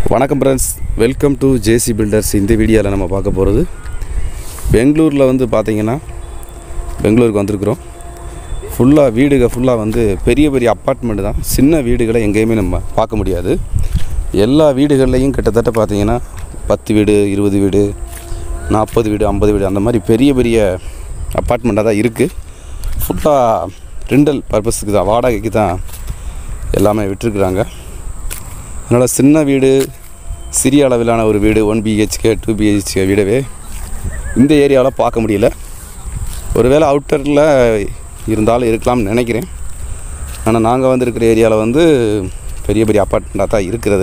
வணக்கம் friends welcome to JC builders இந்த வீடியோவில் நம்ம பார்க்க போகிறது பெங்களூரில் வந்து பார்த்தீங்கன்னா பெங்களூருக்கு வந்திருக்கிறோம் ஃபுல்லாக வீடுக ஃபுல்லாக வந்து பெரிய பெரிய அப்பார்ட்மெண்ட் தான் சின்ன வீடுகளை எங்கேயுமே நம்ம பார்க்க முடியாது எல்லா வீடுகள்லையும் கிட்டத்தட்ட பார்த்தீங்கன்னா பத்து வீடு இருபது வீடு நாற்பது வீடு ஐம்பது வீடு அந்த மாதிரி பெரிய பெரிய அப்பார்ட்மெண்ட்டாக தான் இருக்குது ஃபுல்லாக ரெண்டல் பர்பஸுக்கு தான் வாடகைக்கு தான் எல்லாமே விட்டுருக்குறாங்க அதனால் சின்ன வீடு சிறிய அளவிலான ஒரு வீடு ஒன் பிஹெச்கே டூ பிஹெச்கே வீடவே இந்த ஏரியாவில் பார்க்க முடியல ஒருவேளை அவுட்டரில் இருந்தாலும் இருக்கலாம்னு நினைக்கிறேன் ஆனால் நாங்கள் வந்திருக்கிற ஏரியாவில் வந்து பெரிய பெரிய அப்பார்ட்மெண்ட்டாக தான் இருக்கிறது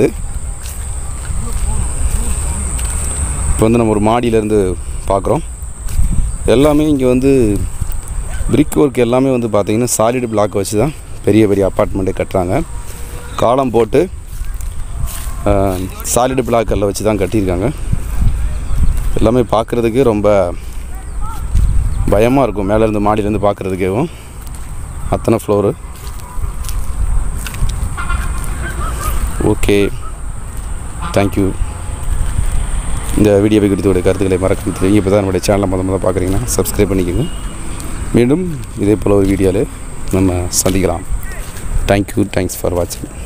இப்போ வந்து நம்ம ஒரு மாடியிலேருந்து பார்க்குறோம் எல்லாமே இங்கே வந்து பிரிக் ஒர்க் எல்லாமே வந்து பார்த்திங்கன்னா சாலிட் பிளாக் வச்சு தான் பெரிய பெரிய அப்பார்ட்மெண்ட்டே கட்டுறாங்க காலம் போட்டு சாலிடு பிளாக்கல்ல வச்சு தான் கட்டியிருக்காங்க எல்லாமே பார்க்குறதுக்கு ரொம்ப பயமாக இருக்கும் மேலேருந்து மாடியிலேருந்து பார்க்குறதுக்கேவும் அத்தனை ஃப்ளோரு ஓகே தேங்க்யூ இந்த வீடியோவை குறித்தோட கருத்துக்களை மறக்க தெரியும் இப்போ தான் நம்மளுடைய சேனலை முத முதல்ல பார்க்குறீங்கன்னா சப்ஸ்கிரைப் பண்ணிக்கோங்க மீண்டும் இதே போல் ஒரு வீடியோவில் நம்ம சந்திக்கலாம் தேங்க்யூ தேங்க்ஸ் ஃபார் வாட்சிங்